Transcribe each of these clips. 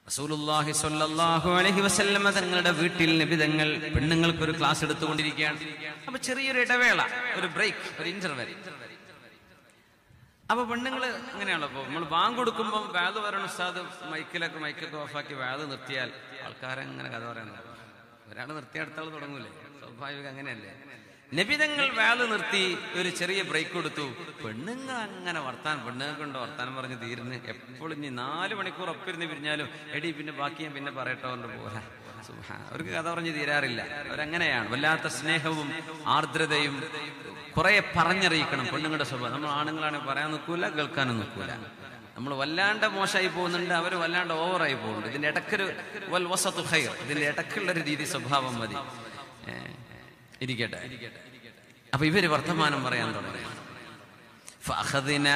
റസൂലുള്ളാഹി സ്വല്ലല്ലാഹു അലൈഹി വസല്ലമ തങ്ങളുടെ വീട്ടിൽ നിബിതങ്ങൾ പെണ്ണുങ്ങൾക്ക് ഒരു ക്ലാസ് എടുത്തുകൊണ്ടിരിക്കുകയാണ് അപ്പൊ ചെറിയൊരു ഇടവേള ഒരു ബ്രേക്ക് ഒരു ഇന്റർവെൽ അപ്പൊ പെണ്ണുങ്ങള് അങ്ങനെയാണല്ലോ അപ്പൊ നമ്മൾ ബാങ്ക് കൊടുക്കുമ്പോൾ വേദ പറയണ ഉസ്താദ് മൈക്കിലൊക്കെ മൈക്കൊക്കെ ഓഫാക്കി വേദ നിർത്തിയാൽ ആൾക്കാരങ്ങനെ കഥ പറയാൻ തുടങ്ങും ഒരാൾ നിർത്തിയ അടുത്ത ആൾ തുടങ്ങൂലേ സ്വാഭാവികം അങ്ങനെയല്ലേ നബിതങ്ങൾ വേദ നിർത്തി ഒരു ചെറിയ ബ്രേക്ക് കൊടുത്തു പെണ്ണുങ്ങൾ അങ്ങനെ വർത്താൻ പെണ്ണുങ്ങൾക്ക് കൊണ്ട് വർത്താനം പറഞ്ഞ് തീരുന്ന് എപ്പോഴും ഇനി നാല് മണിക്കൂർ ഒപ്പിരുന്ന് പിരിഞ്ഞാലും എടി പിന്നെ ബാക്കി ഞാൻ പിന്നെ പറയട്ടോ എന്ന് പോലെ സുബ്ഹാൻ. അവർക്ക് കഥ പറഞ്ഞ് തീരാറില്ല അവരങ്ങനെയാണ് വല്ലാത്ത സ്നേഹവും ആർദ്രതയും കുറെ പറഞ്ഞറിയിക്കണം പെണ്ണുങ്ങളുടെ സ്വഭാവം നമ്മൾ ആണുങ്ങളാണെങ്കിൽ പറയാൻ നിൽക്കൂല കേൾക്കാനും നിൽക്കൂല നമ്മൾ വല്ലാണ്ട് മോശമായി പോകുന്നുണ്ട് അവർ വല്ലാണ്ട് ഓവറായി പോകുന്നുണ്ട് ഇതിന്റെ ഇടക്കൊരു വൽ വസത്തു ഖൈർ ഇതിന്റെ ഇടക്കുള്ളൊരു രീതി സ്വഭാവം മതി ഏ, ഇരിക്കട്ടെ അപ്പൊ ഇവര് വർത്തമാനം പറയാൻ തുടങ്ങി فأخذنا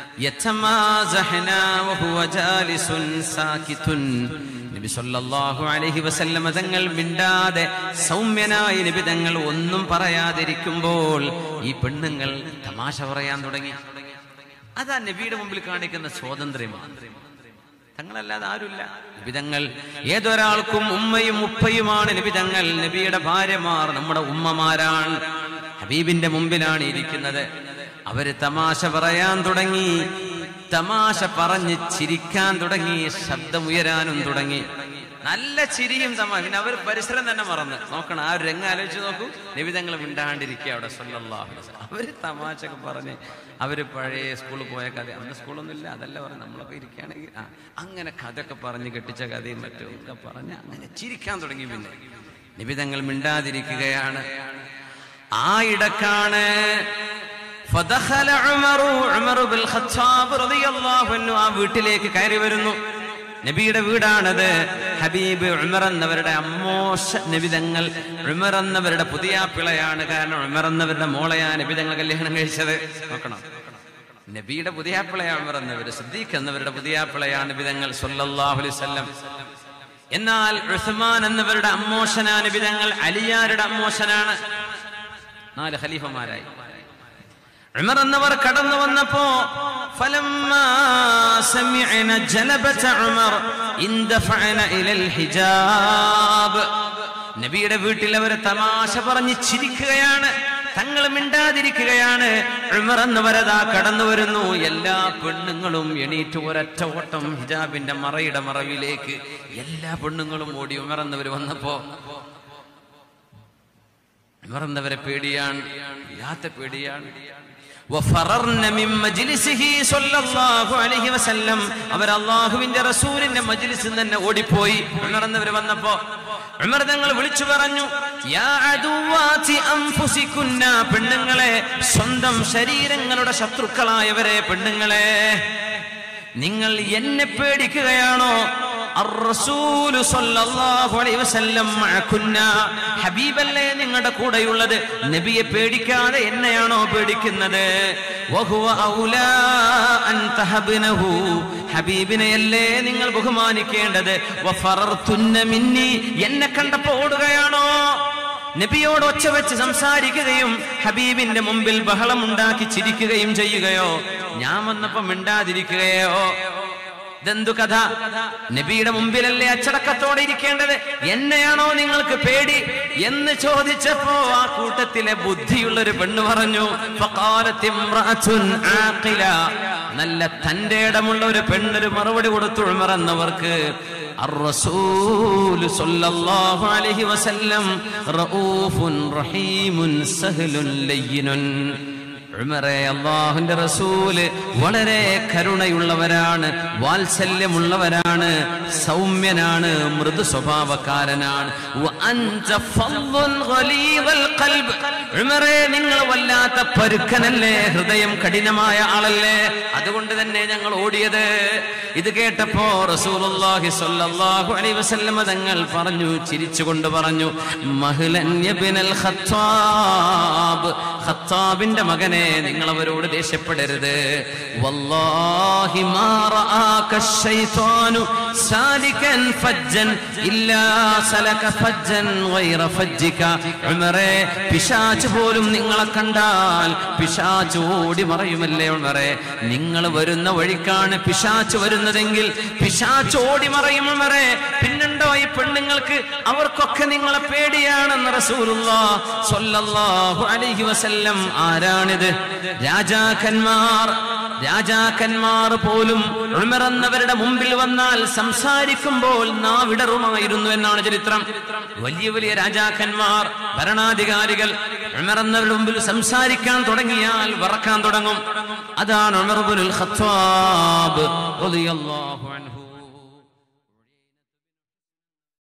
يتمازحنا وهو جالس ساكت നബി സല്ലല്ലാഹു അലൈഹി വസല്ലമ തങ്ങൾ മിണ്ടാതെ സൗമ്യനായ നബി തങ്ങൾ ഒന്നും പറയാതിരിക്കുമ്പോൾ ഈ പെണ്ണുങ്ങൾ തമാശ പറയാൻ തുടങ്ങി അതാ നബിയുടെ മുമ്പിൽ കാണിക്കുന്ന സ്വാതന്ത്ര്യമാണ് തങ്ങളല്ലാതെ ആരുമില്ല നിബിതങ്ങൾ ഏതൊരാൾക്കും ഉമ്മയും ഉപ്പയുമാണ് നിബിതങ്ങൾ നബിയുടെ ഭാര്യമാർ നമ്മുടെ ഉമ്മമാരാണ് ഹബീബിന്റെ മുമ്പിലാണ് ഇരിക്കുന്നത് അവര് തമാശ പറയാൻ തുടങ്ങി തമാശ പറഞ്ഞ് ചിരിക്കാൻ തുടങ്ങി ശബ്ദം ഉയരാനും തുടങ്ങി നല്ല ചിരിയും തമാശ പിന്നെ അവർ പരിസരം തന്നെ മറന്ന് നോക്കണം ആ ഒരു രംഗം ആലോചിച്ച് നോക്കൂ നിബിതങ്ങൾ മിണ്ടാണ്ടിരിക്കുക അവിടെ സല്ലല്ലാഹു അലൈഹി വസല്ലം. അവര് തമാശയൊക്കെ പറഞ്ഞ് അവര് പഴയ സ്കൂളിൽ പോയ കഥ അന്ന് സ്കൂളൊന്നും ഇല്ല അതല്ല പറഞ്ഞു നമ്മളൊക്കെ ഇരിക്കുകയാണെങ്കിൽ ആ അങ്ങനെ കഥയൊക്കെ പറഞ്ഞ് കെട്ടിച്ച കഥയും മറ്റും ഒക്കെ പറഞ്ഞ് അങ്ങനെ ചിരിക്കാൻ തുടങ്ങി പിന്നെ നിബിതങ്ങൾ മിണ്ടാതിരിക്കുകയാണ് ആ ഇടക്കാണ് ഫദഖല ഉമറു ഉമറു ബിൽ ഖത്താബ് റളിയല്ലാഹു അൻഹു ആ വീട്ടിലേക്ക് കയറി വരുന്നു നബിയുടെ വീടാണത് ഹബീബ് ഉമർ എന്നവരുടെ അമ്മോശ നബിതങ്ങൾ ഉമർ എന്നവരുടെ പുതിയ പിളയാണ് കാരണം ഉമർ എന്നവരുടെ മോളെയാ നബിതങ്ങൾ കല്യാണം കഴിച്ചത് നോക്കണം നബിയുടെ പുതിയ പിളയാണ് ഉമർ എന്നവര് സിദ്ദീഖ് എന്നവരുടെ പുതിയ പിളയാണ് നബിതങ്ങൾ സല്ലല്ലാഹു അലൈഹി വസല്ലം എന്നാൽ ഉസ്മാൻ എന്നവരുടെ അമ്മോശനാ നബിതങ്ങൾ അലിയാരുടെ അമ്മോശനാണ് നാല് ഖലീഫമാരായി ഉമർ എന്നവർ കടന്നു വന്നപ്പോ فلما سمعنا جلبة عمر اندفعنا إلى الحجاب നബിയുടെ വീട്ടിൽ അവർ തമാശ പറഞ്ഞ് ചിരിക്കുകയാണ് തങ്ങൾ മിണ്ടാതിരിക്കുകയാണ് ഉമർ എന്നവരതാ കടന്നു വരുന്നു എല്ലാ പെണ്ണുങ്ങളും എണീറ്റ് ഒരൊറ്റ ഓട്ടം ഹിജാബിന്റെ മറയുടെ മറവിലേക്ക് എല്ലാ പെണ്ണുങ്ങളും ഓടി ഉമർ എന്നവർ വന്നപ്പോ ഉമർന്നവരെ പേടിയാണ് ഇല്ലാത്ത പേടിയാണ് وفررن من مجلسه صلى الله عليه وسلم അവർ അള്ളാഹുവിന്റെ റസൂലിന്റെ മജ്ലിസിൽ തന്നെ ഓടിപ്പോയി ഉണർന്നവർ വന്നപ്പോ ഉമർ തങ്ങൾ വിളിച്ചു പറഞ്ഞു യാ അദുവാതി അൻഫുസികുന്ന പെണ്ണുങ്ങളെ സ്വന്തം ശരീരങ്ങളുടെ ശത്രുക്കളായവരെ പെണ്ണുങ്ങളെ നിങ്ങൾ എന്നെ പേടിക്കുകയാണോ അർറസൂലു സ്വല്ലല്ലാഹു അലൈഹി വസല്ലം മഅകുന്ന ഹബീബല്ലേ നിങ്ങളുടെ കൂടെയുള്ളത് നബിയെ പേടിക്കാതെ എന്നെയാണോ പേടിക്കുന്നത് വഹുവ ഔലാ അൻ തഹബ്നഹു ഹബീബിനെയല്ലേ നിങ്ങൾ ബഹുമാനിക്കേണ്ടത് വഫറർതുന്ന മിന്നി എന്നെ കണ്ടപ്പോ ഓടുകയാണോ നബിയോട് ഒച്ച വെച്ച് സംസാരിക്കുകയും ഹബീബിന്റെ മുമ്പിൽ ബഹളമുണ്ടാക്കി ചിരിക്കുകയും ചെയ്യുകയോ ഞാൻ വന്നപ്പോ മിണ്ടാതിരിക്കുകയോ ഇതെന്തു കഥ നബിയുടെ മുമ്പിലല്ലേ അച്ചടക്കത്തോടെ ഇരിക്കേണ്ടത് എന്നെയാണോ നിങ്ങൾക്ക് പേടി എന്ന് ചോദിച്ചപ്പോ ആ കൂട്ടത്തിലെ ബുദ്ധിയുള്ള ഒരു പെണ്ണ് പറഞ്ഞു ഫഖാലത്ത് ഇമ്രഅത്തുൻ ആഖില. നല്ല തന്റെ ഇടമുള്ള ഒരു പെണ്ണൊരു മറുപടി കൊടുത്തു ഉമറന്നവർക്ക് الرسول صلى الله عليه وسلم رؤوف رحيم سهل لين ഉമറെ അള്ളാഹുന്റെ റസൂല് വളരെ കരുണയുള്ളവരാണ് വാത്സല്യമുള്ളവരാണ് സൗമ്യനാണ് മൃദു സ്വഭാവക്കാരനാണ് വ അൻത ഫള്ളുൻ ഖലീദൽ ഖൽബ്. ഉമറെ നിങ്ങൾ വല്ലാത്ത പരുക്കനല്ലേ ഹൃദയം കഠിനമായ ആളല്ലേ അതുകൊണ്ട് തന്നെ ഞങ്ങൾ ഓടിയത് ഇത് കേട്ടപ്പോ റസൂലുള്ളാഹി സ്വല്ലല്ലാഹു അലൈഹി വസല്ലമ തങ്ങൾ പറഞ്ഞു ചിരിച്ചുകൊണ്ട് പറഞ്ഞു മഹ്ലൻ യബ്നൽ ഖത്താബ് ഖത്താബിന്റെ മകനെ നിങ്ങൾ അവരോട് ദേഷ്യപ്പെടരുത് വല്ലാഹി മാ റആക الشيطان سالكا فجا إلا سلك فجا غير فجك ഉമറേ പിശാച്ച് പോലും നിങ്ങളെ കണ്ടാൽ പിശാച്ച് ഓടി മറയുമല്ലേ ഉമറേ നിങ്ങൾ വരുന്ന വഴിക്കാണ് പിശാച്ച് വരുന്നതെങ്കിൽ പിശാച്ച് ഓടി മറയും ഉമറേ പിന്നുണ്ടോ ഈ പെണ്ണുങ്ങൾക്ക് അവർക്കൊക്കെ നിങ്ങളെ പേടിയാണെന്ന് റസൂലുള്ളാ സ്വല്ലല്ലാഹു അലൈഹി വസല്ലം ആരാണിത് രാജാക്കന്മാർ രാജാക്കന്മാർ പോലും ഉമർ എന്നവരുടെ മുമ്പിൽ വന്നാൽ സംസാരിക്കുമ്പോൾ നാവിടറുമായിരുന്നു എന്നാണ് ചരിത്രം വലിയ വലിയ രാജാക്കന്മാർ ഭരണാധികാരികൾ ഉമർ എന്നവരുടെ മുമ്പിൽ സംസാരിക്കാൻ തുടങ്ങിയാൽ വറക്കാൻ തുടങ്ങും അതാണ് ഉമർ ഇബ്നുൽ ഖത്താബ് റളിയല്ലാഹു അൻഹു